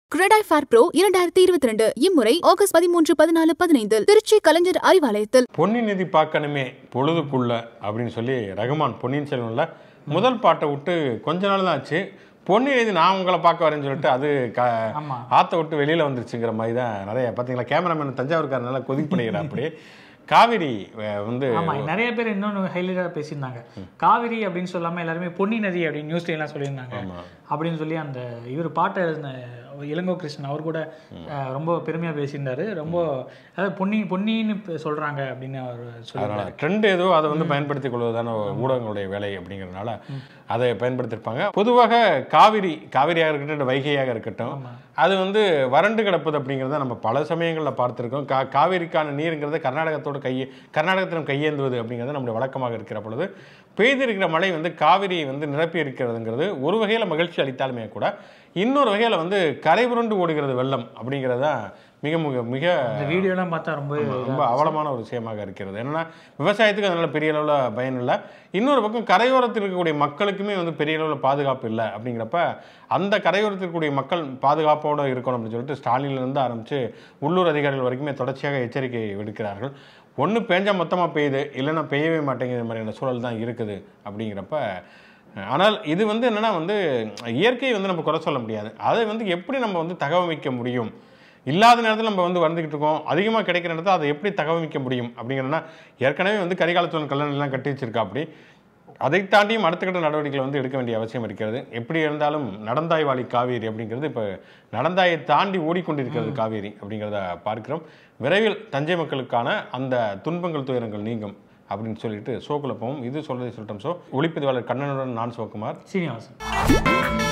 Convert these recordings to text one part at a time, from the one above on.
CREDAI fair bro இரண்டாயிரத்தி இருபத்தி ரெண்டு இம்முறை ஆகஸ்ட் பதிமூன்று பதினாலு பதினைந்தில் திருச்சி கலைஞர் அறிவாலயத்தில் பொன்னி நிதி பார்க்கணுமே பொழுதுக்குள்ள அப்படின்னு சொல்லி ரகுமான் பொன்னியின் செல்வன்ல முதல் பாட்டை விட்டு கொஞ்ச நாள் தான் ஆச்சு பொன்னி நிதி நான் உங்களை பார்க்க வரேன்னு சொல்லிட்டு அது க ஆமா. ஆற்ற விட்டு வெளியில் வந்துருச்சுங்கிற மாதிரி தான் நிறைய பார்த்தீங்களா கேமராமேன் தஞ்சாவூர்காரர் நல்லா கொதிப்பு பண்ணிக்கிறா அப்படி காவிரி அஹ், வந்து ஆமா நிறைய பேர் இன்னொன்று ஹைலைட்டாக பேசியிருந்தாங்க காவிரி அப்படின்னு சொல்லாம எல்லாருமே பொன்னி நதி அப்படின்னு நியூஸ்ல எல்லாம் சொல்லியிருந்தாங்க ஆமா. அப்படின்னு சொல்லி அந்த இவர் பாட்டை எழுதின இளங்கோ கிருஷ்ணன் அவர் கூட அஹ், ரொம்ப பெருமையா பேசியிருந்தாரு ரொம்ப அதாவது பொன்னி பொன்னின்னு இப்ப சொல்றாங்க அப்படின்னு அவர் சொல்லி அதனால ட்ரெண்ட் ஏதோ அதை வந்து பயன்படுத்திக் கொள்வதான ஊடகங்களுடைய வேலை அப்படிங்கிறதுனால அதை பயன்படுத்தியிருப்பாங்க பொதுவாக காவிரி காவிரியாக இருக்கட்டும் இல்ல வைகையாக இருக்கட்டும் ஆமா. அது வந்து வறண்டு கிடப்பது அப்படிங்கிறத நம்ம பல சமயங்களில் பார்த்துருக்கோம் கா காவிரிக்கான நீருங்கிறது கர்நாடகத்தோட கையே கர்நாடகத்திடம் கையேந்துவது அப்படிங்கிறது நம்முடைய வழக்கமாக இருக்கிற பொழுது பெய்திருக்கிற மழை வந்து காவிரியை வந்து நிரப்பி இருக்கிறதுங்கிறது ஒரு வகையில் மகிழ்ச்சி அளித்தாலுமே கூட இன்னொரு வகையில் வந்து கரை புரண்டு ஓடுகிறது வெள்ளம் அப்படிங்கிறது தான் மிக மிக மிக இந்த வீடியோலாம் பார்த்தா ரொம்ப ரொம்ப அவலமான ஒரு விஷயமாக இருக்கிறது என்னன்னா விவசாயத்துக்கு அதனால பெரிய அளவில் பயன் இல்லை இன்னொரு பக்கம் கரையோரத்தில் இருக்கக்கூடிய மக்களுக்குமே வந்து பெரிய அளவில் பாதுகாப்பு இல்லை அப்படிங்கிறப்ப அந்த கரையோரத்தில் இருக்கக்கூடிய மக்கள் பாதுகாப்போடு இருக்கணும் அப்படின்னு சொல்லிட்டு ஸ்டாலின்லேருந்து ஆரம்பித்து உள்ளூர் அதிகாரிகள் வரைக்குமே தொடர்ச்சியாக எச்சரிக்கை விடுக்கிறார்கள் ஒன்று பேஞ்சா மொத்தமாக பெய்யுது இல்லைன்னா பெய்யவே மாட்டேங்கிற மாதிரியான சூழல் தான் இருக்குது அப்படிங்கிறப்ப ஆனால் இது வந்து என்னன்னா வந்து இயற்கையை வந்து நம்ம குறை சொல்ல முடியாது அதை வந்து எப்படி நம்ம வந்து தகவமைக்க முடியும் இல்லாத நேரத்தில் நம்ம வந்து வந்துக்கிட்டு இருக்கோம் அதிகமாக கிடைக்கிற நேரத்தில் அதை எப்படி தகவமைக்க முடியும் அப்படிங்கிறனா ஏற்கனவே வந்து கரிகாலத்துவன் கல்லணை எல்லாம் கட்டி வச்சிருக்கா அப்படி அதை தாண்டியும் அடுத்த கட்ட நடவடிக்கைகள் வந்து எடுக்க வேண்டிய அவசியம் இருக்கிறது எப்படி இருந்தாலும் நடந்தாய் வாழி காவேரி அப்படிங்கிறது இப்போ நடந்தாயை தாண்டி ஓடிக்கொண்டிருக்கிறது காவேரி அப்படிங்கிறத பார்க்கிறோம் விரைவில் தஞ்சை மக்களுக்கான அந்த துன்பங்கள் துயரங்கள் நீங்கும் அப்படின்னு சொல்லிட்டு ஷோக்குள்ள போவோம் இது சொல்றதை சொல்லட்டும் ஷோ ஒளிப்பதிவாளர் கண்ணனுடன் நான் சிவகுமார் சீனிவாசன்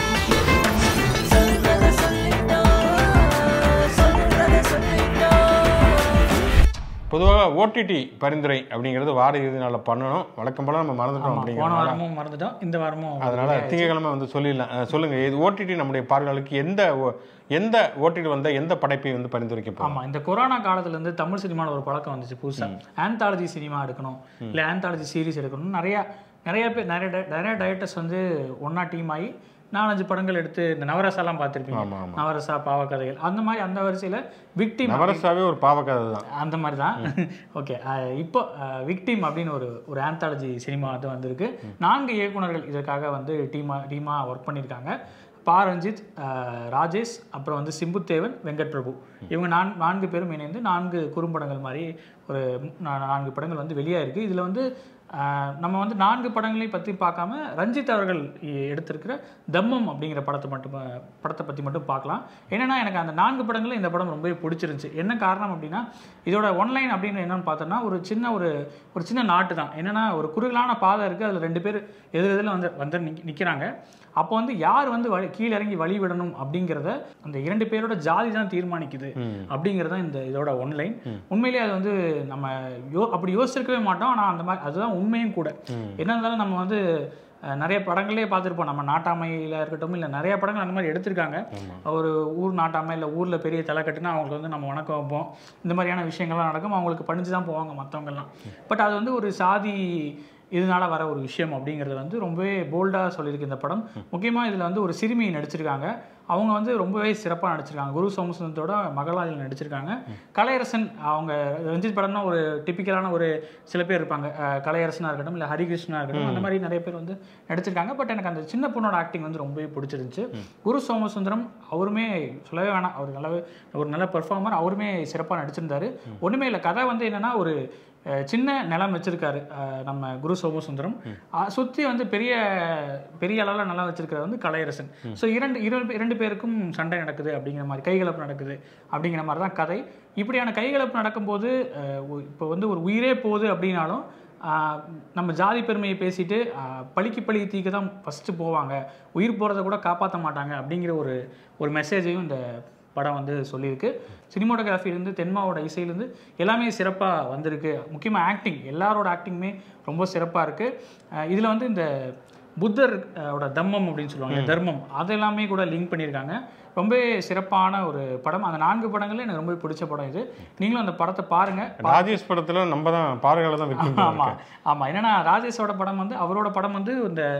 பொதுவாக ஓடிடி பரிந்துரை அப்படிங்கிறது வார இறுதி நாளில் பண்ணணும் வழக்கம் போல நம்ம மறந்துட்டோம் ஆமா, போன அப்படிங்கிறதுனால வாரமும் மறந்துட்டோம் இந்த வாரமும் அதனால திங்கக்கிழமை வந்து சொல்லிடலாம் அஹ் சொல்லுங்க இது ஓடிடி நம்முடைய பார்வையாளருக்கு எந்த ஓ- எந்த ஓடிடி வந்த எந்த படைப்பை வந்து பரிந்துரைக்க போறோம் ஆமா இந்த கொரோனா காலத்துல இருந்து தமிழ் சினிமாவில் ஒரு பழக்கம் வந்துச்சு புதுசா ஆந்தாலஜி சினிமா எடுக்கணும் இல்ல ஆந்தாலஜி சீரிஸ் எடுக்கணும் நிறைய நிறைய பேர் நிறைய di- நிறைய டைரக்டர்ஸ் வந்து ஒண்ணா டீம் ஆகி நாலஞ்சு படங்கள் எடுத்து இந்த நவரசாலாம் பார்த்துருப்பீங்க ஆமா ஆமா நவரசா பாவக்கதைகள் அந்த மாதிரி அந்த வரிசையில விக்டிம் நவரசாவே ஒரு பாவக்கதை தான் அந்த மாதிரி தான் ஓகே இப்போ விக்டிம் அப்படின்னு ஒரு ஒரு ஆந்தாலஜி சினிமா வந்து வந்திருக்கு நான்கு இயக்குனர்கள் இதற்காக வந்து டீமா டீமாக ஒர்க் பண்ணியிருக்காங்க பா ரஞ்சித் அஹ், ராஜேஷ் அப்புறம் வந்து சிம்புத்தேவன் வெங்கட் பிரபு இவங்க நான் நான்கு பேரும் இணைந்து நான்கு குறும்படங்கள் மாதிரி ஒரு நா- நான்கு படங்கள் வந்து வெளியாயிருக்கு இதில் வந்து அஹ், நம்ம வந்து நான்கு படங்களையும் பற்றி பார்க்காம ரஞ்சித் அவர்கள் இ- எடுத்திருக்கிற தம்மம் அப்படிங்கிற படத்தை மட்டும் பா- படத்தை பற்றி மட்டும் பார்க்கலாம் என்னன்னா எனக்கு அந்த நான்கு படங்களும் இந்த படம் ரொம்பவே பிடிச்சிருந்துச்சு என்ன காரணம் அப்படின்னா இதோட ஒன்லைன் அப்படின்னு என்னன்னு பார்த்தோன்னா ஒரு சின்ன ஒரு ஒரு சின்ன நாட்டு தான் என்னன்னா ஒரு குறுகலான பாதை இருக்குது அதில் ரெண்டு பேர் எதிர் எதிரில் வந்து வந்து நிக் நிற்கிறாங்க அப்போ வந்து யார் வந்து வழி கீழே இறங்கி வழி விடணும் அப்படிங்கிறத அந்த இரண்டு பேரோட ஜாதி தான் தீர்மானிக்குது அப்படிங்கிறது தான் இந்த இதோட ஒன்லைன் உண்மையிலேயே அது வந்து நம்ம யோ அப்படி யோசிச்சிருக்கவே மாட்டோம் ஆனால் அந்த மாதிரி அதுதான் உண்மையும் கூட என்ன இருந்தாலும் நம்ம வந்து அஹ், நிறைய படங்களே பார்த்துருப்போம் நம்ம நாட்டாமையில் இருக்கட்டும் இல்லை நிறைய படங்கள் அந்த மாதிரி எடுத்திருக்காங்க ஒரு ஊர் நாட்டாமை இல்லை ஊரில் பெரிய தலை கட்டுனா அவங்களுக்கு வந்து நம்ம வணக்கம் வைப்போம் இந்த மாதிரியான விஷயங்கள்லாம் நடக்கும் அவங்களுக்கு பணிஞ்சு தான் போவாங்க மற்றவங்கெல்லாம் பட் அது வந்து ஒரு சாதி இதனால வர ஒரு விஷயம் அப்படிங்கிறது வந்து ரொம்பவே போல்டாக சொல்லியிருக்கு இந்த படம் முக்கியமாக இதில் வந்து ஒரு சிறுமி நடிச்சிருக்காங்க அவங்க வந்து ரொம்பவே சிறப்பாக நடிச்சிருக்காங்க குரு சோமசுந்தரோட மகளாக இதில் நடிச்சிருக்காங்க கலையரசன் அவங்க ரஞ்சித் படம்னா ஒரு டிப்பிக்கலான ஒரு சில பேர் இருப்பாங்க அஹ் கலையரசனாக இருக்கட்டும் இல்லை ஹரிகிருஷ்ணா இருக்கட்டும் அந்த மாதிரி நிறைய பேர் வந்து நடிச்சிருக்காங்க பட் எனக்கு அந்த சின்ன பொண்ணோட ஆக்டிங் வந்து ரொம்பவே பிடிச்சிருந்துச்சு குரு சோமசுந்தரம் அவருமே சொல்லவே வேணாம் அவர் நல்லாவே ஒரு நல்ல பெர்ஃபார்மர் அவருமே சிறப்பாக நடிச்சிருந்தாரு ஒன்றுமே இல்லை கதை வந்து என்னன்னா ஒரு அஹ், சின்ன நிலம் வச்சிருக்காரு அஹ், நம்ம குரு சோமசுந்தரம் அஹ், சுத்தி வந்து பெரிய பெரிய அளவில் நிலம் வச்சிருக்கிறது வந்து கலையரசன் ஸோ இரண்டு இரண்டு இரண்டு பேருக்கும் சண்டை நடக்குது அப்படிங்கிற மாதிரி கைகலப்பு நடக்குது அப்படிங்கிற மாதிரி தான் கதை இப்படியான கைகலப்பு நடக்கும்போது அஹ், ஒ- இப்போ வந்து ஒரு உயிரே போகுது அப்படின்னாலும் ஆஹ், நம்ம ஜாதி பெருமையை பேசிட்டு ஆஹ், பழிக்கு பழி தீக்க தான் ஃபஸ்ட்டு போவாங்க உயிர் போகிறத கூட காப்பாற்ற மாட்டாங்க அப்படிங்கிற ஒரு ஒரு மெசேஜையும் இந்த படம் வந்து சொல்லியிருக்கு சினிமாட்டோகிராஃபிலேருந்து தென்மாவோட இசையிலேருந்து எல்லாமே சிறப்பாக வந்திருக்கு முக்கியமாக ஆக்டிங் எல்லாரோட ஆக்டிங்குமே ரொம்ப சிறப்பாக இருக்குது இதில் வந்து இந்த புத்தர் அஹ், ஓட தம்மம் அப்படின்னு சொல்லுவாங்க தர்மம் அதெல்லாமே கூட லிங்க் பண்ணியிருக்காங்க ரொம்ப சிறப்பான ஒரு படம் அந்த நான்கு படங்களும் எனக்கு ரொம்ப பிடிச்ச படம் இது நீங்களும் அந்த படத்தை பாருங்கள் ராஜேஷ் படத்துல நம்ம தான் பார்வையாளர் தான் விற்கும் ஆமா ஆமா என்னன்னா ராஜேஷோட படம் வந்து அவரோட படம் வந்து இந்த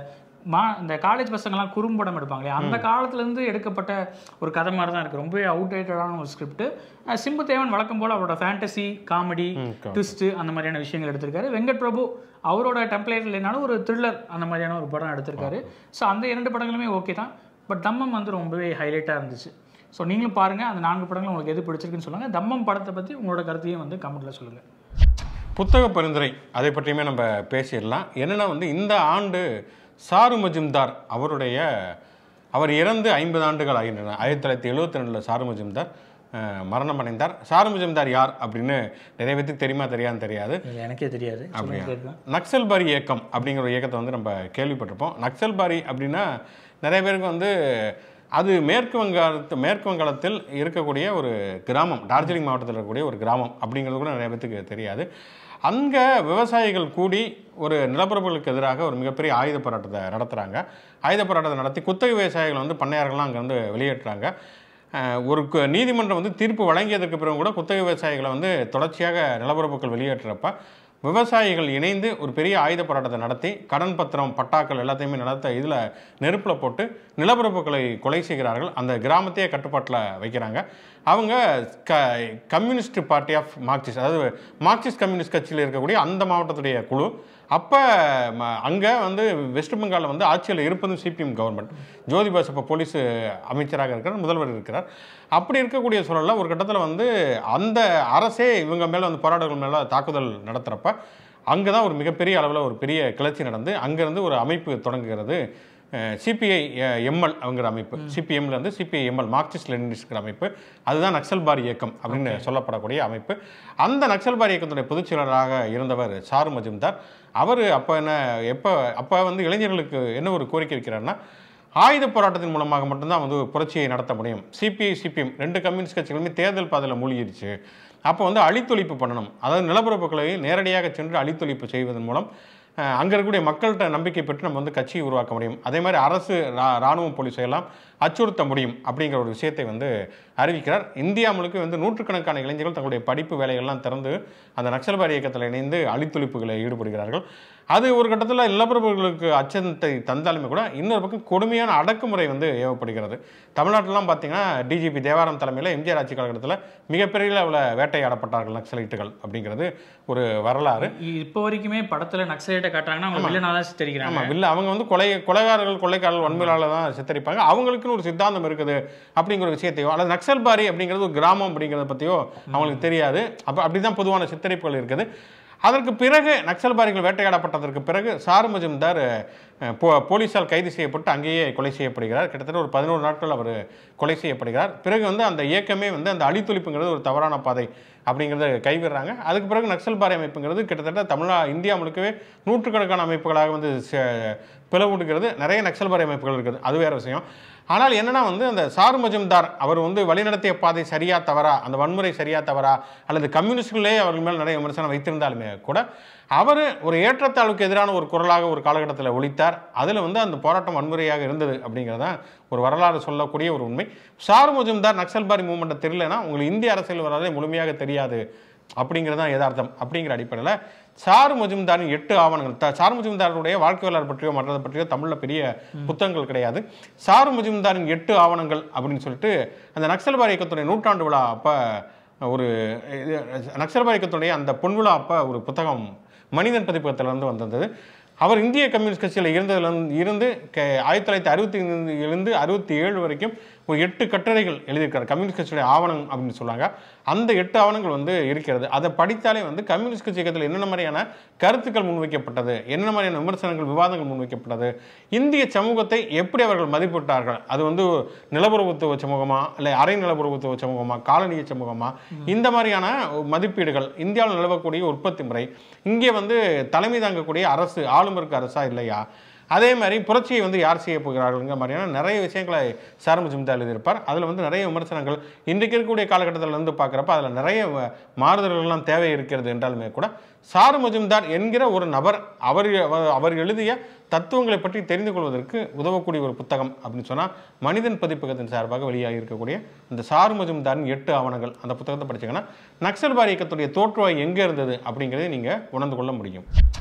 மா இந்த காலேஜ் பசங்கள்லாம் குறும்படம் எடுப்பாங்க இல்லையா அந்த காலத்துலேருந்து எடுக்கப்பட்ட ஒரு கதை மாதிரி தான் இருக்குது ரொம்பவே அவுடேட்டடான ஒரு ஸ்கிரிப்ட் சிம்பு தேவன் வழக்கம் போல் அவரோட ஃபேண்டசி காமெடி ட்விஸ்ட்டு அந்த மாதிரியான விஷயங்கள் எடுத்திருக்காரு வெங்கட் பிரபு அவரோட டெம்ப்ளேட் இல்லைனாலும் ஒரு த்ரில்லர் அந்த மாதிரியான ஒரு படம் எடுத்திருக்காரு ஸோ அந்த இரண்டு படங்களுமே ஓகே தான் பட் தம்மம் வந்து ரொம்பவே ஹைலைட்டாக இருந்துச்சு ஸோ நீங்களும் பாருங்கள் அந்த நான்கு படங்களும் உங்களுக்கு எது பிடிச்சிருக்குன்னு சொல்லுங்கள் தம்மம் படத்தை பற்றி உங்களோட கருத்தையும் வந்து கமெண்ட்டில் சொல்லுங்கள் புத்தக பரிந்துரை அதை பற்றியுமே நம்ம பேசிடலாம் என்னன்னா வந்து இந்த ஆண்டு சாரு மஜும்தார் அவருடைய அவர் இறந்து ஐம்பது ஆண்டுகள் ஆகின்றன ஆயிரத்தி தொள்ளாயிரத்தி எழுபத்தி ரெண்டில் சாரு மஜும்தார் அஹ், மரணம் அடைந்தார் சாரு மஜும்தார் யார் அப்படின்னு நிறைய பேத்துக்கு தெரியுமா தெரியாதுன்னு தெரியாது இது எனக்கே தெரியாது அப்படியா? சொல்லுங்க கேட்குறேன் நக்சல்பாரி இயக்கம் அப்படிங்கிற ஒரு இயக்கத்தை வந்து நம்ம கேள்விப்பட்டிருப்போம் நக்சல்பாரி அப்படின்னா நிறைய பேருக்கு வந்து அது மேற்கு வங்காளத்து மேற்கு வங்காளத்தில் இருக்கக்கூடிய ஒரு கிராமம் டார்ஜிலிங் மாவட்டத்தில் இருக்கக்கூடிய ஒரு கிராமம் அப்படிங்கிறது கூட நிறைய பேத்துக்கு தெரியாது அங்கே விவசாயிகள் கூடி ஒரு நிலப்பரப்புகளுக்கு எதிராக ஒரு மிகப்பெரிய ஆயுத போராட்டத்தை நடத்துகிறாங்க ஆயுத போராட்டத்தை நடத்தி குத்தகை விவசாயிகள் வந்து பண்ணையார்கள்லாம் அங்கே வந்து வெளியேற்றுறாங்க அஹ் ஒரு கு- நீதிமன்றம் வந்து தீர்ப்பு வழங்கியதற்கு பிறகு கூட குத்தகை விவசாயிகளை வந்து தொடர்ச்சியாக நிலப்பரப்புகள் வெளியேற்றுறப்ப விவசாயிகள் இணைந்து ஒரு பெரிய ஆயுத போராட்டத்தை நடத்தி கடன் பத்திரம் பட்டாக்கள் எல்லாத்தையுமே நடத்த இதில் நெருப்பில் போட்டு நிலப்பரப்புகளை கொலை செய்கிறார்கள் அந்த கிராமத்தையே கட்டுப்பாட்டில் வைக்கிறாங்க அவங்க க கம்யூனிஸ்ட் பார்ட்டி ஆஃப் மார்க்சிஸ்ட் அதாவது மார்க்சிஸ்ட் கம்யூனிஸ்ட் கட்சியில் இருக்கக்கூடிய அந்த மாவட்டத்துடைய குழு அப்போ அங்கே வந்து வெஸ்ட் பெங்காலில் வந்து ஆட்சியில் இருப்பதும் சிபிஎம் கவர்மெண்ட் ஜோதி பாஸ் இப்போ போலீஸ் அமைச்சராக இருக்கிறார் முதல்வர் இருக்கிறார் அப்படி இருக்கக்கூடிய சூழலில் ஒரு கட்டத்தில் வந்து அந்த அரசே இவங்க மேலே வந்து போராட்டங்கள் மேலே தாக்குதல் நடத்துகிறப்ப அங்கே தான் ஒரு மிகப்பெரிய அளவில் ஒரு பெரிய கிளர்ச்சி நடந்து அங்கேருந்து ஒரு அமைப்பு தொடங்குகிறது சிபிஐ எம்எல் அவங்கிற அமைப்பு சிபிஎம்ல இருந்து சிபிஐ எம்எல் மார்க்சிஸ்ட் லெனினிஸ்ட்ங்கிற அமைப்பு அதுதான் நக்சல்பாரி இயக்கம் அப்படின்னு சொல்லப்படக்கூடிய அமைப்பு அந்த நக்சல்பாரி இயக்கத்துடைய பொதுச் செயலராக இருந்தவர் சாரு மஜும்தார் அவர் அப்போ என்ன எப்போ அப்போ வந்து இளைஞர்களுக்கு என்ன ஒரு கோரிக்கை வைக்கிறாருன்னா ஆயுத போராட்டத்தின் மூலமாக மட்டும்தான் வந்து ஒரு புரட்சியை நடத்த முடியும் சிபிஐ சிபிஎம் ரெண்டு கம்யூனிஸ்ட் கட்சிகளுமே தேர்தல் பாதையில் மூழ்கிருச்சு அப்போ வந்து அழித்தொழிப்பு பண்ணணும் அதாவது நிலப்பரப்புகளை நேரடியாக சென்று அழித்தொழிப்பு செய்வதன் மூலம் அங்கே இருக்கக்கூடிய மக்கள்கிட்ட நம்பிக்கை பெற்று நம்ம வந்து கட்சியை உருவாக்க முடியும் அதே மாதிரி அரசு ரா- ராணுவம் போலீஸை எல்லாம் அச்சுறுத்த முடியும் அப்படிங்கிற ஒரு விஷயத்தை வந்து அறிவிக்கிறார் இந்தியா முழுக்க வந்து நூற்றுக்கணக்கான இளைஞர்கள் தங்களுடைய படிப்பு வேலைகள்லாம் திறந்து அந்த நக்சல்பாரி இயக்கத்தில் இணைந்து அழித்தொழிப்புகளில் ஈடுபடுகிறார்கள் அது ஒரு கட்டத்தில் நிலப்பரப்புகளுக்கு அச்சத்தை தந்தாலுமே கூட இன்னொரு பக்கம் கொடுமையான அடக்குமுறை வந்து ஏவப்படுகிறது தமிழ்நாட்டிலாம் பார்த்தீங்கன்னா டிஜிபி தேவாரம் தலைமையில் எம்ஜிஆர் ஆட்சி காலகட்டத்தில் மிகப்பெரிய அளவில் வேட்டையாடப்பட்டார்கள் நக்சலைட்டுகள் அப்படிங்கிறது ஒரு வரலாறு இப்போ வரைக்குமே படத்துல நக்சலைட்டை காட்டுறாங்கன்னா அவங்க வில்லனா தான் சித்தரிக்கிறாங்க ஆமாம் இல்லை அவங்க வந்து கொலை கொலைகாரர்கள் கொள்ளைக்காரர்கள் வன்முறையாளர் தான் சித்தரிப்பாங்க அவங்களுக்குன்னு ஒரு சித்தாந்தம் இருக்குது அப்படிங்கிற ஒரு விஷயத்தையோ அல்லது நக்சல்பாரி அப்படிங்கிறது ஒரு கிராமம் அப்படிங்கிறத பற்றியோ அவங்களுக்கு தெரியாது அப்போ அப்படி தான் பொதுவான சித்தரிப்புகள் இருக்குது அதற்கு பிறகு நக்சல்பாரிகள் வேட்டையாடப்பட்டதற்கு பிறகு சாரு மஜும்தார் அஹ், போ போலீஸால் கைது செய்யப்பட்டு அங்கேயே கொலை செய்யப்படுகிறார் கிட்டத்தட்ட ஒரு பதினோரு நாட்கள் அவர் கொலை செய்யப்படுகிறார் பிறகு வந்து அந்த இயக்கமே வந்து அந்த அழித்தொழிப்புங்கிறது ஒரு தவறான பாதை அப்படிங்கிறத கைவிடுறாங்க அதுக்கு பிறகு நக்சல்பாரி அமைப்புங்கிறது கிட்டத்தட்ட தமிழ்நா இந்தியா முழுக்கவே நூற்றுக்கணக்கான அமைப்புகளாக வந்து ச- பிளவுடுகிறது நிறைய நக்சல்பாரி அமைப்புகள் இருக்குது அது வேற விஷயம் ஆனால் என்னன்னா வந்து அந்த சாரு மஜும்தார் அவர் வந்து வழிநடத்திய பாதை சரியா தவறா அந்த வன்முறை சரியா தவறா அல்லது கம்யூனிஸ்டுகளே அவர்கள் மேல் நிறைய விமர்சனம் வைத்திருந்தாலுமே கூட அவர் ஒரு ஏற்றத்தாழ்வுக்கு எதிரான ஒரு குரலாக ஒரு காலகட்டத்தில் ஒழித்தார் அதில் வந்து அந்த போராட்டம் வன்முறையாக இருந்தது அப்படிங்கிறதான் ஒரு வரலாறு சொல்லக்கூடிய ஒரு உண்மை சாரு மஜும்தார் நக்சல்பாரி மூவ்மெண்ட்டை தெரியலனா உங்களுக்கு இந்திய அரசியல் வரலாறு முழுமையாக தெரியாது அப்படிங்கிறது தான் யதார்த்தம் அப்படிங்கிற அடிப்படையில் சாரு மஜும்தாரின் எட்டு ஆவணங்கள் த சாரு மஜும்தாருடைய வாழ்க்கை வரலாறு பற்றியோ மற்றதை பற்றியோ தமிழில் பெரிய புத்தகங்கள் கிடையாது சாரு மஜும்தாரின் எட்டு ஆவணங்கள் அப்படின்னு சொல்லிட்டு அந்த நக்சல்பாரி இயக்கத்துடைய நூற்றாண்டு விழா அப்போ ஒரு இது, நக்சல்பாரி இயக்கத்துடைய அந்த பொன்விழா அப்போ ஒரு புத்தகம் மனிதன் பதிப்பகத்திலிருந்து வந்திருந்தது அவர் இந்திய கம்யூனிஸ்ட் கட்சியில் இருந்ததுல இருந்து க- ஆயிரத்தி தொள்ளாயிரத்தி அறுபத்தி இருந்து அறுபத்தி ஏழு வரைக்கும் ஒரு எட்டு கட்டுரைகள் எழுதியிருக்காரு கம்யூனிஸ்ட் கட்சியுடைய ஆவணம் அப்படின்னு சொல்லுவாங்க அந்த எட்டு ஆவணங்கள் வந்து இருக்கிறது அதை படித்தாலே வந்து கம்யூனிஸ்ட் கட்சி இயக்கத்தில் என்னென்ன மாதிரியான கருத்துக்கள் முன்வைக்கப்பட்டது என்னென்ன மாதிரியான விமர்சனங்கள் விவாதங்கள் முன்வைக்கப்பட்டது இந்திய சமூகத்தை எப்படி அவர்கள் மதிப்பிட்டார்கள் அது வந்து நிலப்பரப்புத்துவ சமூகமா இல்லை அரை நிலப்பரப்புத்துவ சமூகமா காலனிய சமூகமா இந்த மாதிரியான மதிப்பீடுகள் இந்தியாவில் நிலவக்கூடிய உற்பத்தி முறை இங்கே வந்து தலைமை தாங்கக்கூடிய அரசு ஆளுமருக்கு அரசா இல்லையா அதே மாதிரி புரட்சியை வந்து யார் செய்ய போகிறார்கள்ங்கிற மாதிரியான நிறைய விஷயங்களை சார் மஜும்தார் எழுதியிருப்பார் அதில் வந்து நிறைய விமர்சனங்கள் இன்றைக்கு இருக்கக்கூடிய காலகட்டத்தில் இருந்து பார்க்குறப்ப அதில் நிறைய வ- மாறுதல்கள்லாம் தேவை இருக்கிறது என்றாலுமே கூட சாரு மஜும்தார் என்கிற ஒரு நபர் அவர் அவர்- அவர் எழுதிய தத்துவங்களை பற்றி தெரிந்து கொள்வதற்கு உதவக்கூடிய ஒரு புத்தகம் அப்படின்னு சொன்னால் மனிதன் பதிப்பகத்தின் சார்பாக வெளியாகி இருக்கக்கூடிய இந்த சாரு மஜும்தாரின் எட்டு ஆவணங்கள் அந்த புத்தகத்தை படிச்சீங்கன்னா நக்சல்பாரி இயக்கத்துடைய தோற்றுவாய் எங்கே இருந்தது அப்படிங்கிறதை நீங்கள் உணர்ந்து கொள்ள முடியும்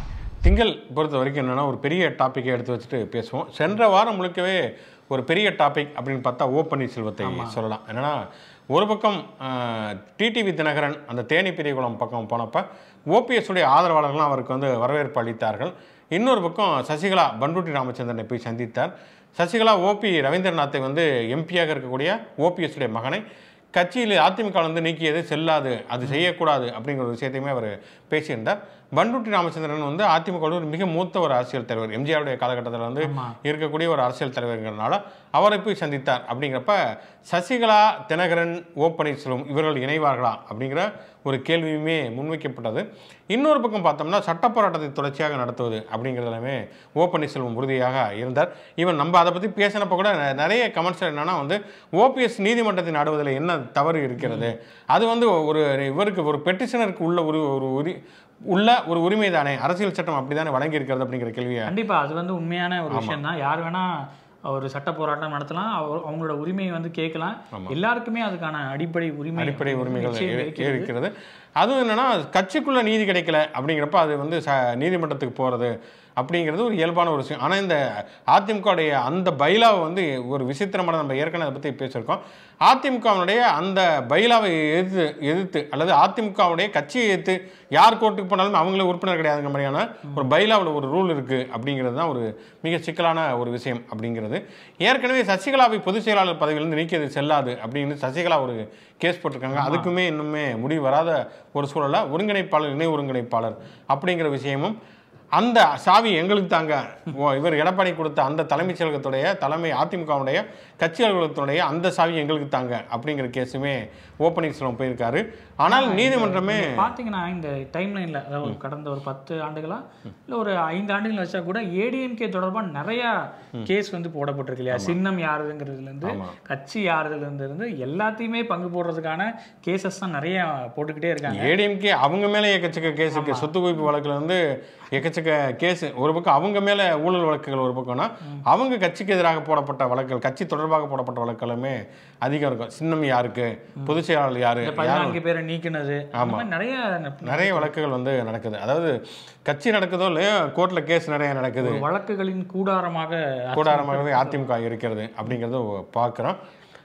திங்கள் பொறுத்த வரைக்கும் என்னென்னா ஒரு பெரிய டாப்பிக்கை எடுத்து வச்சுட்டு பேசுவோம் சென்ற வாரம் முழுக்கவே ஒரு பெரிய டாபிக் அப்படின்னு பார்த்தா ஓ பன்னீர்செல்வத்தை சொல்லலாம் என்னன்னா ஒரு பக்கம் டிடிவி தினகரன் அந்த தேனி பெரியகுளம் பக்கம் போனப்போ ஓபிஎஸ் உடைய ஆதரவாளர்கள்லாம் அவருக்கு வந்து வரவேற்பு அளித்தார்கள் இன்னொரு பக்கம் சசிகலா பண்ருட்டி ராமச்சந்திரனை போய் சந்தித்தார் சசிகலா ஓபி ரவீந்திரநாத்தை வந்து எம்பியாக இருக்கக்கூடிய ஓபிஎஸ் உடைய மகனை கட்சியில் அதிமுக வந்து நீக்கியது செல்லாது அது செய்யக்கூடாது அப்படிங்கிற ஒரு விஷயத்தையுமே அவர் பேசியிருந்தார் பண்ருட்டி ராமச்சந்திரன் வந்து அதிமுக ஒரு மிக மூத்த ஒரு அரசியல் தலைவர் எம்ஜிஆருடைய காலகட்டத்தில் வந்து ஆமா. இருக்கக்கூடிய ஒரு அரசியல் தலைவர்கிறனால அவரை போய் சந்தித்தார் அப்படிங்கிறப்ப சசிகலா தினகரன் ஓ பன்னீர்செல்வம் இவர்கள் இணைவார்களா அப்படிங்கிற ஒரு கேள்வியுமே முன்வைக்கப்பட்டது இன்னொரு பக்கம் பார்த்தோம்னா சட்ட போராட்டத்தை தொடர்ச்சியாக நடத்துவது அப்படிங்கிறதுலமே ஓ பன்னீர்செல்வம் உறுதியாக இருந்தார் ஈவன் நம்ம அதை பற்றி பேசினப்போ கூட நெ- நிறைய கமெண்ட்ஸ் என்னன்னா வந்து ஓபிஎஸ் நீதிமன்றத்தை நாடுவதில் என்ன தவறு இருக்கிறது அது வந்து ஒரு இவருக்கு ஒரு பெட்டிஷனருக்கு உள்ள ஒரு ஒரு உரி உள்ள ஒரு உரிமை தானே அரசியல் சட்டம் அப்படிதானே வழங்கி இருக்கிறது அப்படிங்கிற கேள்வியை கண்டிப்பா அது வந்து உண்மையான ஒரு விஷயம் தான் யார் வேணா ஒரு சட்ட போராட்டம் நடத்தலாம் அவ- அவங்களோட உரிமையை வந்து கேட்கலாம் எல்லாருக்குமே அதுக்கான அடிப்படை உரிமை அடிப்படை உரிமைகள் நிச்சயம் இரு- இருக்கிறது. இருக்கிறது அதுவும் என்னன்னா கட்சிக்குள்ள நீதி கிடைக்கல அப்படிங்கிறப்ப அது வந்து ச நீதிமன்றத்துக்கு போகிறது அப்படிங்கிறது ஒரு இயல்பான ஒரு விஷயம் ஆனால் இந்த அதிமுகவுடைய அந்த பைலாவை வந்து ஒரு விசித்திரமான நம்ம ஏற்கனவே அதை பற்றி பேசியிருக்கோம் அதிமுகவினுடைய அந்த பைலாவை எதிர்த்து எதிர்த்து அல்லது அதிமுகவுடைய கட்சியை எதிர்த்து யார் கோர்ட்டுக்கு போனாலும் அவங்களே உறுப்பினர் கிடையாதுங்கிற மாதிரியான ஒரு பைலாவில் ஒரு ரூல் இருக்குது அப்படிங்கிறது தான் ஒரு மிக சிக்கலான ஒரு விஷயம் அப்படிங்கிறது ஏற்கனவே சசிகலாவை பொதுச் செயலாளர் பதவியிலிருந்து நீக்கியது செல்லாது அப்படின்னு சசிகலா ஒரு கேஸ் போட்டிருக்காங்க அதுக்குமே இன்னுமே முடிவு வராத ஒரு சூழல்ல ஒருங்கிணைப்பாளர் இணை ஒருங்கிணைப்பாளர் அப்படிங்கிற விஷயமும் அந்த சாவி எங்களுக்கு தாங்க ஓ, இவர் எடப்பாடி கொடுத்த அந்த தலைமைச் செயலகத்துடைய தலைமை அதிமுகவுடைய கட்சி அலுவலகத்துடைய அந்த சாவி எங்களுக்கு தாங்க அப்படிங்கிற கேஸுமே ஓ பன்னீர்செல்வம் போயிருக்காரு ஆனால் நீதிமன்றமே நீங்க பாத்தீங்கன்னா இந்த டைம் லைன்ல அதாவது ஒரு கடந்த ஒரு பத்து ஆண்டுகளா இல்ல ஒரு ஐந்து ஆண்டுகள் வச்சா கூட ஏடிஎம்கே தொடர்பா நிறைய கேஸ் வந்து போடப்பட்டிருக்கு இல்லையா சின்னம் யாருங்கிறதுல இருந்து ஆமா. கட்சி யாருதுல இருந்து இருந்து எல்லாத்தையுமே பங்கு போடுறதுக்கான கேசஸ் தான் நிறைய போட்டுக்கிட்டே இருக்காங்க ஏடிஎம்கே அவங்க மேலே எக்கச்சக்க கேஸ் இருக்கு சொத்து குவிப்பு வழக்குல வந்து எக்கச்சக்க கேஸ் ஒரு பக்கம் அவங்க மேல ஊழல் வழக்குகள் ஒரு பக்கம்னா அவங்க கட்சிக்கு எதிராக போடப்பட்ட வழக்குகள் கட்சி தொடர்பாக போடப்பட்ட வழக்குகளுமே அதிகம் இருக்கும் சின்னம் யாருக்கு பொதுச் செயலாளர் யாரு இந்த பதினான்கு பேரை நீக்கினது அந்த மாதிரி நிறைய நிறைய வழக்குகள் வந்து நடக்குது அதாவது கட்சி நடக்குதோ இல்லையோ கோர்ட்ல கேஸ் நிறைய நடக்குது ஒரு வழக்குகளின் கூடாரமாக கூடாரமாகவே அதிமுக இருக்கிறது அப்படிங்கிறத பார்க்குறோம்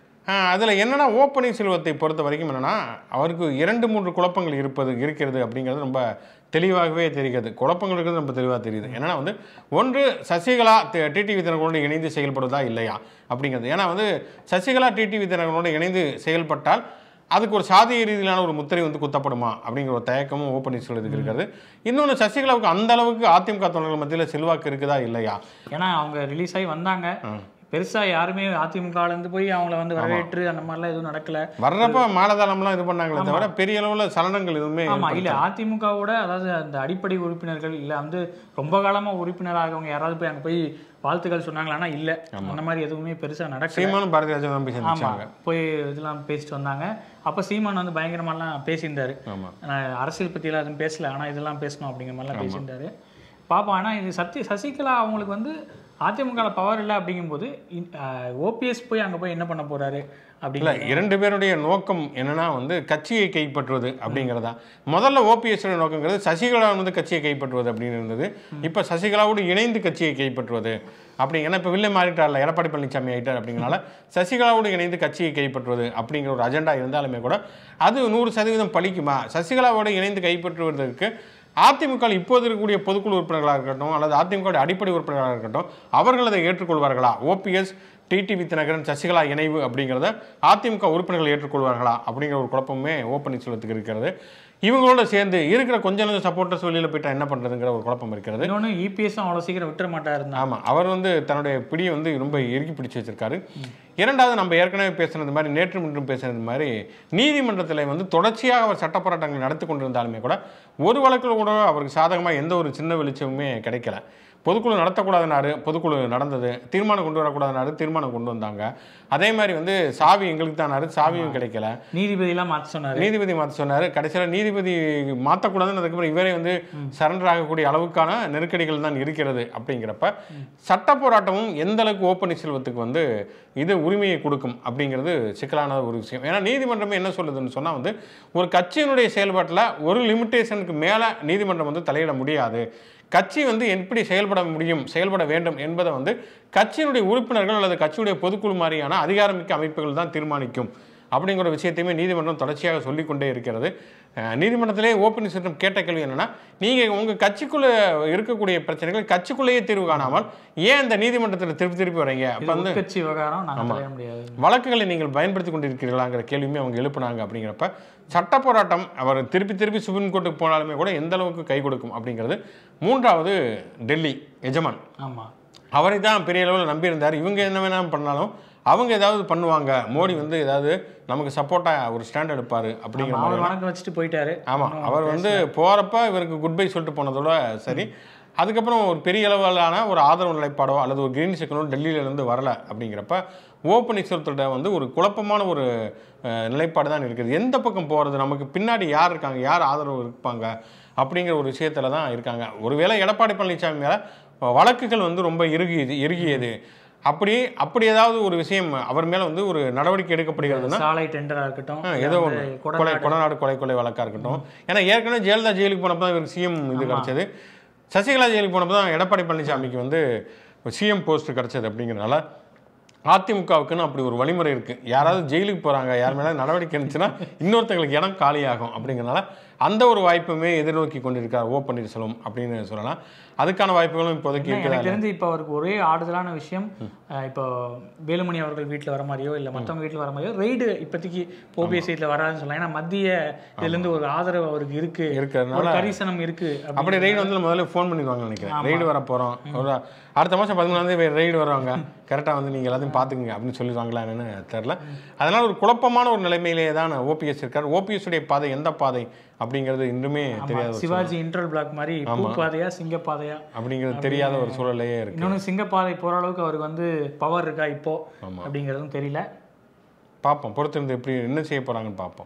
அதில் என்னன்னா ஓ பன்னீர்செல்வத்தை பொறுத்த வரைக்கும் என்னன்னா அவருக்கு இரண்டு மூன்று குழப்பங்கள் இருப்பது இருக்கிறது அப்படிங்கிறது ரொம்ப தெளிவாகவே தெரிகிறது குழப்பங்கள் இருக்கிறது ரொம்ப தெளிவாக தெரியுது என்னன்னா வந்து ஒன்று சசிகலா டிடிவி தினகரோடு இணைந்து செயல்படுவதா இல்லையா அப்படிங்கிறது ஏன்னா வந்து சசிகலா டிடிவி தினகரோடு இணைந்து செயல்பட்டால் அதுக்கு ஒரு சாதிய ரீதியிலான ஒரு முத்திரை வந்து குத்தப்படுமா அப்படிங்கிற ஒரு தயக்கமும் ஓ பன்னீர்செல்வத்துக்கு இருக்கிறது இன்னொன்று சசிகலாவுக்கு அந்த அளவுக்கு அதிமுக தொண்டர்கள் மத்தியில் செல்வாக்கு இருக்குதா இல்லையா ஏன்னா அவங்க ரிலீஸ் ஆகி வந்தாங்க பெருசா யாருமே அதிமுகல இருந்து போய் அவங்கள வந்து வரவேற்று அந்த மாதிரிலாம் எதுவும் நடக்கல வர்றப்ப மாலதாளம்லாம் இது பண்ணாங்களே தவிர பெரிய அளவுல சலனங்கள் எதுவுமே ஆமா ஏற்படுத்தல. இல்ல அதிமுகவோட அதாவது அந்த அடிப்படை உறுப்பினர்கள் இல்ல வந்து ரொம்ப காலமா உறுப்பினராகவங்க யாராவது போய் அங்க போய் வாழ்த்துக்கள் சொன்னாங்களான்னா இல்ல அந்த மாதிரி எதுவுமே பெருசா நடக்கல சீமானும் பாரதிய ஜனதா போய் ஆமா சந்திச்சாங்க போய் இதெல்லாம் பேசிட்டு வந்தாங்க அப்ப சீமான் வந்து பயங்கரமாலாம் பேசியிருந்தாரு ஆமா நான் அரசியல் பற்றியெல்லாம் எதுவும் பேசல ஆனா இதெல்லாம் பேசணும் அப்படிங்கிற மாதிரிலாம் பேசியிருந்தாரு பாப்போம் ஆனா இது சத்ய சசிகலா அவங்களுக்கு வந்து அதிமுக பவர் இல்லை அப்படிங்கும்போது ஓபிஎஸ் போய் அங்க போய் என்ன பண்ண போறாரு இல்ல அப்படிங்கிற இரண்டு பேருடைய நோக்கம் என்னன்னா வந்து கட்சியை கைப்பற்றுவது அப்படிங்கிறதா முதல்ல ஓபிஎஸ் நோக்கங்கிறது சசிகலா வந்து கட்சியை கைப்பற்றுவது அப்படின்னு இருந்தது இப்ப சசிகலாவோடு இணைந்து கட்சியை கைப்பற்றுவது அப்படி ஏன்னா இப்போ வில்லை மாறிட்டார்ல எடப்பாடி பழனிசாமி ஆயிட்டார் அப்படிங்கிறனால சசிகலாவோடு இணைந்து கட்சியை கைப்பற்றுவது அப்படிங்கிற ஒரு அஜெண்டா இருந்தாலுமே கூட அது நூறு சதவீதம் பலிக்குமா சசிகலாவோடு இணைந்து கைப்பற்றுவதற்கு அதிமுக வில் இப்போது இருக்கக்கூடிய பொதுக்குழு உறுப்பினர்களாக இருக்கட்டும் அல்லது அதிமுக அடிப்படை உறுப்பினர்களாக இருக்கட்டும் அவர்கள் அதை ஏற்றுக்கொள்வார்களா ஓபிஎஸ் டிடிவி தினகரன் சசிகலா இணைவு அப்படிங்கிறத அதிமுக உறுப்பினர்கள் ஏற்றுக்கொள்வார்களா அப்படிங்கிற ஒரு குழப்பமே ஓ பன்னீர்செல்வத்துக்கு இருக்கிறது இவங்களோட சேர்ந்து இருக்கிற கொஞ்ச கொஞ்சம் சப்போர்ட்டர்ஸ் வெளியில் போயிட்டா என்ன பண்ணுறதுங்கிற ஒரு குழப்பம் இருக்கிறது இன்னொன்று இபிஎஸ் அவ்வளோ சீக்கிரம் விட்டுற மாட்டாருந்தான் ஆமாம் அவர் வந்து தன்னுடைய பிடியை வந்து ரொம்ப இறுக்கி பிடிச்சு வச்சிருக்காரு இரண்டாவது நம்ம ஏற்கனவே பேசுனது மாதிரி நேற்று முன்றும் பேசுனது மாதிரி நீதிமன்றத்தில் வந்து தொடர்ச்சியாக அவர் சட்ட போராட்டங்கள் நடத்தி கொண்டிருந்தாலுமே கூட ஒரு வழக்கில் கூட அவருக்கு சாதகமாக எந்த ஒரு சின்ன வெளிச்சமுமே கிடைக்கல பொதுக்குழு நடத்தக்கூடாதுனாரு பொதுக்குழு நடந்தது தீர்மானம் கொண்டு வரக்கூடாதுனாரு தீர்மானம் கொண்டு வந்தாங்க அதே மாதிரி வந்து சாவி எங்களுக்கு தானாரு சாவியும் கிடைக்கல நீதிபதியெல்லாம் மாற்ற சொன்னாரு நீதிபதி மாற்ற சொன்னார் கடைசியில் நீதிபதி மாற்றக்கூடாதுன்னு அதுக்கப்புறம் இவரே வந்து சரண்டர் ஆகக்கூடிய அளவுக்கான நெருக்கடிகள் தான் இருக்கிறது அப்படிங்கிறப்ப சட்ட போராட்டமும் எந்த அளவுக்கு ஓ பன்னீர்செல்வத்துக்கு வந்து இது உரிமையை கொடுக்கும் அப்படிங்கிறது சிக்கலான ஒரு விஷயம் ஏன்னா நீதிமன்றமே என்ன சொல்லுதுன்னு சொன்னால் வந்து ஒரு கட்சியினுடைய செயல்பாட்டில் ஒரு லிமிட்டேஷனுக்கு மேலே நீதிமன்றம் வந்து தலையிட முடியாது கட்சி வந்து எப்படி செயல்பட முடியும் செயல்பட வேண்டும் என்பதை வந்து கட்சியினுடைய உறுப்பினர்கள் அல்லது கட்சியுடைய பொதுக்குழு மாதிரியான அதிகாரமிக்க அமைப்புகள் தான் தீர்மானிக்கும் அப்படிங்கிற விஷயத்தையுமே நீதிமன்றம் தொடர்ச்சியாக சொல்லிக்கொண்டே இருக்கிறது அஹ் நீதிமன்றத்திலே ஓப்பன் சிஸ்டம் கேட்ட கேள்வி என்னன்னா நீங்கள் உங்கள் கட்சிக்குள்ளே இருக்கக்கூடிய பிரச்சனைகள் கட்சிக்குள்ளேயே தீர்வு காணாமல் ஏன் இந்த நீதிமன்றத்தில் திருப்பி திருப்பி வரீங்க அப்போ வந்து உட்கட்சி விவகாரம் நாங்கள் தலையிட முடியாது வழக்குகளை நீங்கள் பயன்படுத்தி கொண்டிருக்கிறீர்களாங்கிற கேள்வியுமே அவங்க எழுப்புனாங்க அப்படிங்கிறப்ப சட்ட போராட்டம் அவர் திருப்பி திருப்பி சுப்ரீம் கோர்ட்டுக்கு போனாலுமே கூட எந்த அளவுக்கு கை கொடுக்கும் அப்படிங்கிறது மூன்றாவது டெல்லி எஜமான் ஆமா அவரை தான் பெரிய அளவில் நம்பியிருந்தார் இவங்க என்ன வேணாலும் பண்ணாலும் அவங்க ஏதாவது பண்ணுவாங்க மோடி வந்து ஏதாவது நமக்கு சப்போர்ட்டாக ஒரு ஸ்டாண்ட் எடுப்பார் அப்படிங்கிற மாதிரி அவர் வணக்கம் வச்சுட்டு போயிட்டாரு ஆமாம் அவர் வந்து போகிறப்ப இவருக்கு குட் பை சொல்லிட்டு போனதோட சரி அதுக்கப்புறம் ஒரு பெரிய அளவிலான ஒரு ஆதரவு நிலைப்பாடோ அல்லது ஒரு கிரீன் சிக்கனோ டெல்லியிலேருந்து வரல அப்படிங்கிறப்ப ஓ பன்னீர்செல்வத்திட்ட வந்து ஒரு குழப்பமான ஒரு அஹ், நிலைப்பாடு தான் இருக்குது எந்த பக்கம் போகிறது நமக்கு பின்னாடி யார் இருக்காங்க யார் ஆதரவு இருப்பாங்க அப்படிங்கிற ஒரு விஷயத்தில் தான் இருக்காங்க ஒருவேளை எடப்பாடி பழனிசாமி மேலே வழக்குகள் வந்து ரொம்ப இறுகியது இறுகியது அப்படி அப்படி ஏதாவது ஒரு விஷயம் அவர் மேலே வந்து ஒரு நடவடிக்கை எடுக்கப்படுகிறதுனா சாலை டெண்டரா இருக்கட்டும் ஆ, இல்ல ஏதோ வந்து ஒன்று கொடநாடு கொலை கொடநாடு கொலை கொலை வழக்காக இருக்கட்டும் ஏன்னா ஏற்கனவே ஜெயலலிதா ஜெயிலுக்கு போனப்போ தான் இவருக்கு சிஎம் இது கிடச்சது சசிகலா ஜெயிலுக்கு போனப்போ தான் எடப்பாடி பழனிசாமிக்கு வந்து சிஎம் போஸ்ட் கிடச்சது அப்படிங்கிறனால அதிமுகவுக்குன்னு அப்படி ஒரு வழிமுறை இருக்குது யாராவது ஜெயிலுக்கு போகிறாங்க யார் மேலே நடவடிக்கை இருந்துச்சுன்னா இன்னொருத்தங்களுக்கு இடம் காலியாகும் அப்படிங்கிறனால அந்த ஒரு வாய்ப்புமே எதிர்நோக்கி கொண்டிருக்கார் ஓ பன்னீர்செல்வம் அப்படின்னு சொல்லலாம் அதுக்கான வாய்ப்புகளும் இப்போதைக்கு ஏன்னா, இருக்குதா எனக்கு தெரிஞ்சு இப்போ அவருக்கு ஒரே ஆறுதலான விஷயம் அஹ், இப்போ வேலுமணி அவர்கள் வீட்டில் வர மாதிரியோ இல்லை மற்றவங்க வீட்டில் வர மாதிரியோ ரெய்டு இப்போதைக்கு ஓபிஎஸ் சீட்டில் வராதுன்னு சொல்லலாம் ஏன்னா மத்திய இதுலேருந்து ஒரு ஆதரவு அவருக்கு இருக்கு இருக்கிறதுனால ஒரு கரிசனம் இருக்கு அப்படி அப்படி ரெய்டு வந்து முதல்ல ஃபோன் பண்ணிடுவாங்க நினைக்கிறேன் ரெய்டு வர போகிறோம் ஒரு அடுத்த மாதம் பதிமூணாந்தேதி ரெய்டு வருவாங்க கரெக்டாக வந்து நீங்கள் எல்லாத்தையும் பார்த்துக்குங்க அப்படின்னு சொல்லிடுவாங்களா என்னன்னு தெரில அதனால் ஒரு குழப்பமான ஒரு நிலைமையிலேயே தான் ஓபிஎஸ் இருக்கார் ஓபிஎஸ் உடைய பாதை எந்த பாதை அப்படிங்கிறது இன்னுமே தெரியாத ஒரு சிவாஜி இன்டர்வல் பிளாக் மாதிரி பூ பாதையா சிங்க பாதையா அப்படிங்கிறது தெரியாத ஒரு சூழலையே இருக்கு இன்னொன்று சிங்கப்பாதை போகிற அளவுக்கு அவருக்கு வந்து பவர் இருக்கா இப்போ அப்படிங்கிறதும் தெரியல பார்ப்போம் பொறுத்திருந்து எப்படி என்ன செய்ய போகிறாங்கன்னு பார்ப்போம்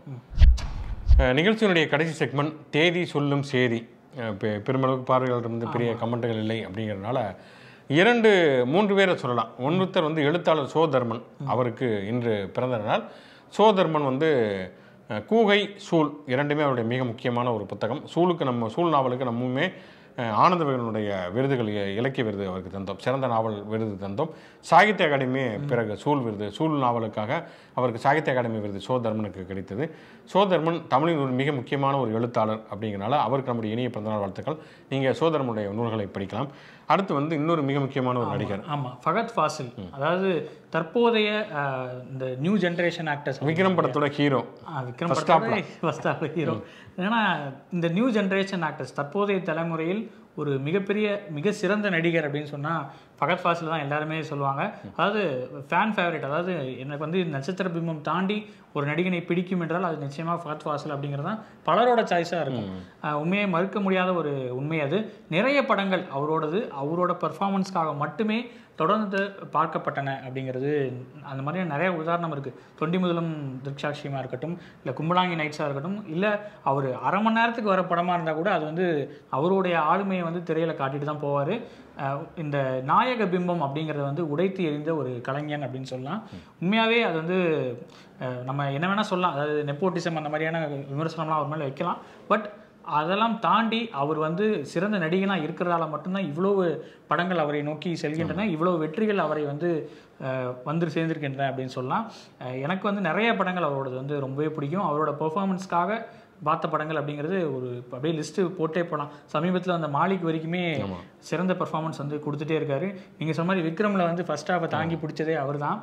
அஹ், நிகழ்ச்சியினுடைய கடைசி செக்மெண்ட் தேதி சொல்லும் சேதி அஹ், பெ- பெருமளவுக்கு பார்வையாளர் இருந்து பெரிய கமெண்ட்டுகள் இல்லை அப்படிங்கிறதுனால இரண்டு மூன்று பேரை சொல்லலாம் ஒன்றுத்தர் வந்து எழுத்தாளர் சோ தர்மன் அவருக்கு இன்று பிறந்த நாள் சோ தர்மன் வந்து அஹ், கூகை சூல் இரண்டுமே அவருடைய மிக முக்கியமான ஒரு புத்தகம் சூலுக்கு நம்ம சூல் நாவலுக்கு நம்முமே அஹ், ஆனந்த விகடனுடைய விருதுகள் இ- இலக்கிய விருது அவருக்கு தந்தோம் சிறந்த நாவல் விருது தந்தோம் சாகித்ய அகாடமி பிறகு சூல் விருது சூல் நாவலுக்காக அவருக்கு சாகித்ய அகாடமி விருது சோ தர்மனுக்கு கிடைத்தது சோ தர்மன் தமிழின் ஒரு மிக முக்கியமான ஒரு எழுத்தாளர் அப்படிங்கிறனால அவருக்கு நம்முடைய இனிய பிறந்தநாள் வாழ்த்துக்கள் நீங்கள் சோ தர்மனுடைய நூல்களை படிக்கலாம் அடுத்து வந்து இன்னொரு மிக முக்கியமான ஒரு நடிகர் ஆமா ஃபகத் ஃபாசில் அதாவது தற்போதைய அஹ், இந்த நியூ ஜெனரேஷன் ஆக்டர்ஸ் விக்ரம் படத்தோட ஹீரோ விக்ரம் First படத்தோட ஃபர்ஸ்ட் ஆஃப் ஹீரோ ஏன்னா இந்த நியூ ஜெனரேஷன் ஆக்டர்ஸ் தற்போதைய தலைமுறையில் ஒரு மிகப்பெரிய மிக சிறந்த நடிகர் அப்படின்னு சொன்னால் ஃபகத் ஃபாசில் தான் எல்லாருமே சொல்லுவாங்க அதாவது ஃபேன் ஃபேவரட் அதாவது எனக்கு வந்து நட்சத்திர பிம்பம் தாண்டி ஒரு நடிகனை பிடிக்கும் என்றால் அது நிச்சயமாக ஃபகத் ஃபாசில் அப்படிங்கிறது தான் பலரோட சாய்ஸாக இருக்கும் அஹ் உண்மையை மறுக்க முடியாத ஒரு உண்மை அது நிறைய படங்கள் அவரோடது அவரோட பெர்ஃபார்மன்ஸ்க்காக மட்டுமே தொடர்ந்து பார்க்கப்பட்டன அப்படிங்கிறது அந்த மாதிரி நிறைய உதாரணம் இருக்குது தொண்டி முதலும் திருக்ஷாட்சியமாக இருக்கட்டும் இல்லை கும்பலாங்கி நைட்ஸாக இருக்கட்டும் இல்லை அவர் அரை மணி நேரத்துக்கு வர படமாக இருந்தால் கூட அது வந்து அவருடைய ஆளுமையை வந்து திரையில் காட்டிட்டு தான் போவார் இந்த நாயக பிம்பம் அப்படிங்கிறத வந்து உடைத்து எறிந்த ஒரு கலைஞன் அப்படின்னு சொல்லலாம் உண்மையாகவே அது வந்து அஹ், நம்ம என்ன வேணால் சொல்லலாம் அதாவது நெப்போட்டிசம் அந்த மாதிரியான விமர்சனம்லாம் அவர் மேலே வைக்கலாம் பட் அதெல்லாம் தாண்டி அவர் வந்து சிறந்த நடிகனாக இருக்கிறதால மட்டும்தான் இவ்வளவு படங்கள் அவரை நோக்கி செல்கின்றன இவ்வளவு வெற்றிகள் அவரை வந்து அஹ், வந்து சேர்ந்திருக்கின்றன அப்படின்னு சொல்லலாம் அஹ், எனக்கு வந்து நிறைய படங்கள் அவரோடது வந்து ரொம்பவே பிடிக்கும் அவரோட பெர்ஃபார்மன்ஸ்க்காக பார்த்த படங்கள் அப்படிங்கிறது ஒரு அப்படியே லிஸ்ட்டு போட்டே போகலாம் சமீபத்தில் அந்த மாலிக் வரைக்குமே சிறந்த பெர்ஃபார்மன்ஸ் வந்து கொடுத்துட்டே இருக்காரு நீங்கள் சொன்ன மாதிரி விக்ரமில் வந்து ஃபர்ஸ்ட் ஹாஃபை தாங்கி பிடிச்சதே அவர் தான்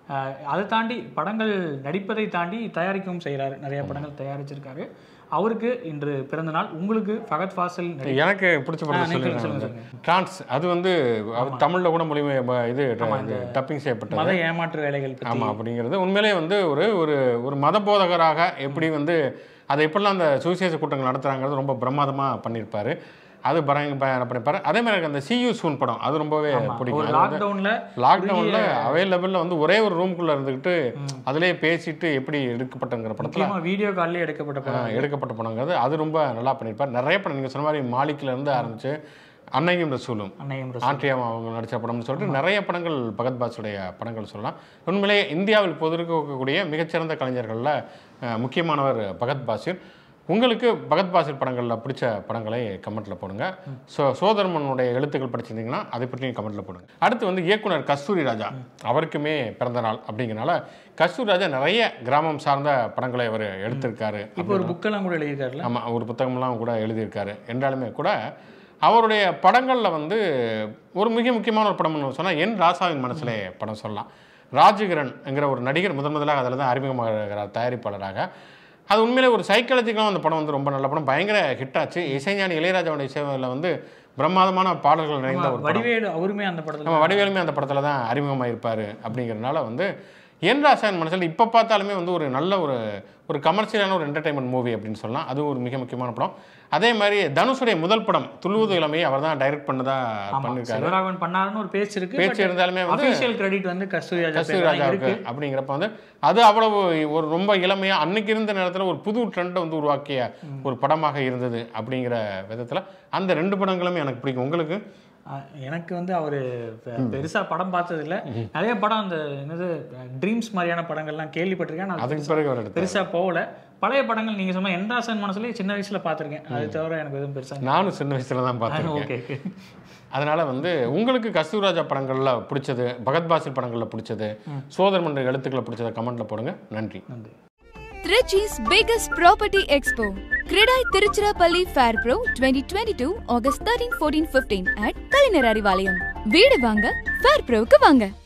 அதை தாண்டி படங்கள் நடிப்பதை தாண்டி தயாரிக்கவும் செய்கிறாரு நிறைய படங்கள் தயாரிச்சிருக்காரு அவருக்கு இன்று பிறந்த நாள் உங்களுக்கு ஃபகத் ஃபாசில் நடி- எனக்கு பிடிச்ச படம் நீங்க சொல்லுங்க, சொல்லுங்க டிரான்ஸ் அது வந்து அவர் தமிழில் கூட மொழி இது டப்பிங் செய்யப்பட்டது மத ஏமாற்று வேலைகள் பற்றி ஆமாம் அப்படிங்கிறது உண்மையிலே வந்து ஒரு ஒரு ஒரு மத போதகராக எப்படி வந்து அதை எப்படிலாம் அந்த சுவிசேஷ கூட்டங்கள் நடத்துகிறாங்கிறது ரொம்ப பிரமாதமாக பண்ணியிருப்பாரு அது பரங்க பண்ணியிருப்பாரு அதே மாதிரி எனக்கு அந்த சியூ சூன் படம் அது ரொம்பவே பிடிக்கும் ஒரு அது வந்து லாக்டவுனில் லாக்டவுனில் அவைலபிளில் வந்து ஒரே ஒரு ரூம்குள்ளே இருந்துக்கிட்டு அதிலே பேசிட்டு எப்படி எடுக்கப்பட்டங்கிற படத்தில் முக்கியமாக வீடியோ கால்லே எடுக்கப்பட்ட படம் எடுக்கப்பட்ட படங்கிறது அது ரொம்ப நல்லா பண்ணியிருப்பார் நிறைய படம் நீங்கள் சொன்ன மாதிரி மாலிக்ல இருந்து ஆரம்பிச்சு அன்னையும் ரசூலும் அன்னையும் ஆண்ட்ரியா அவங்க நடித்த படம்னு சொல்லிட்டு நிறைய படங்கள் பகத் பாஸுடைய படங்கள் சொல்லலாம் உண்மையிலேயே இந்தியாவில் இப்போது இருக்கக்கூடிய மிகச்சிறந்த கலைஞர்களில் அஹ், முக்கியமானவர் பகத் பாசிர் உங்களுக்கு பகத் பாசில் படங்களில் பிடிச்ச படங்களை கமெண்ட்டில் போடுங்க ஸோ சோதர்மனுடைய எழுத்துக்கள் படிச்சிருந்தீங்கன்னா அதை பற்றியும் கமெண்ட்டில் போடுங்க அடுத்து வந்து இயக்குனர் கஸ்தூரி ராஜா அவருக்குமே பிறந்த நாள் அப்படிங்கிறனால கஸ்தூரி ராஜா நிறைய கிராமம் சார்ந்த படங்களை அவர் எடுத்திருக்காரு இப்போ ஒரு புக்கெல்லாம் கூட எழுதியிருக்காருல்ல ஆமாம் ஒரு புத்தகம்லாம் கூட எழுதியிருக்காரு என்றாலுமே கூட அவருடைய படங்களில் வந்து ஒரு மிக முக்கியமான ஒரு படம்னு சொன்னால் என் ராசாவின் மனசிலே படம் சொல்லலாம் ராஜகிரன்ங்கிற ஒரு நடிகர் முதன் முதலாக அதில் தான் அறிமுகமாகிறார் தயாரிப்பாளராக அது உண்மையிலே ஒரு சைக்காலஜிக்கலாக அந்த படம் வந்து ரொம்ப நல்ல படம் பயங்கர ஹிட் ஆச்சு இசைஞானி இளையராஜாவுடைய இசையில் வந்து பிரமாதமான பாடல்கள் நிறைந்த ஒரு படம் வடிவேலு அவருமே அந்த படத்துல நம்ம வடிவேலுமே அந்த படத்தில் தான் அறிமுகமாயிருப்பார் அப்படிங்கிறனால வந்து என் ராசாயன் மனசில் இப்போ பார்த்தாலுமே வந்து ஒரு நல்ல ஒரு ஒரு கமர்ஷியலான ஒரு என்டர்டைன்மெண்ட் மூவி அப்படின்னு சொல்லலாம் அது ஒரு மிக முக்கியமான படம் அதே மாதிரி தனுஷுடைய முதல் படம் துள்ளுவது இளமையை அவர் தான் டைரக்ட் பண்ணதா ஆமா பண்ணியிருக்காரு செல்வராகவன் பண்ணாருன்னு ஒரு பேச்சு இருக்கு பேச்சு இருந்தாலுமே வந்து அபிஷியல் கிரெடிட் வந்து கஸ்தூரி ராஜா கஸ்தூரி பேர்ல தான் ராஜாவுக்கு இருக்கு அப்படிங்கிறப்ப வந்து அது அவ்வளவு ஒரு ரொம்ப இளமையா அன்னைக்கு இருந்த நேரத்தில் ஒரு புது ட்ரெண்டை வந்து உருவாக்கிய ஒரு படமாக இருந்தது அப்படிங்கிற விதத்தில் அந்த ரெண்டு படங்களுமே எனக்கு பிடிக்கும் உங்களுக்கு அஹ் எனக்கு வந்து அவரு பெ- பெருசா படம் பார்த்தது இல்ல நிறைய படம் அந்த என்னது ட்ரீம்ஸ் மாதிரியான படங்கள்லாம் கேள்விப்பட்டிருக்கேன் நான் அதுக்கு பிறகு அவர் எடுத்தார் பெருசா போகல பழைய படங்கள் நீங்க சொன்ன என்ராசன் மனசுலயே சின்ன வயசுல பார்த்திருக்கேன் அது தவிர எனக்கு எதுவும் பெருசா நானும் சின்ன வயசுல தான் பார்த்துருக்கேன் ஓகே அதனால வந்து உங்களுக்கு கஸ்தூராஜா படங்கள்ல பிடிச்சது பகத் பாசில் படங்கள்ல பிடிச்சது சோதர் மன்ற எழுத்துக்களை பிடிச்சதை கமெண்ட்ல போடுங்க நன்றி நன்றி Trichy's biggest property expo. Kridai Tiruchirappalli Fair Pro 2022 August 13, 14, 15 at Kalinar Arivalayam. வீடு வாங்க ஃபேர் ப்ரோக்கு வாங்க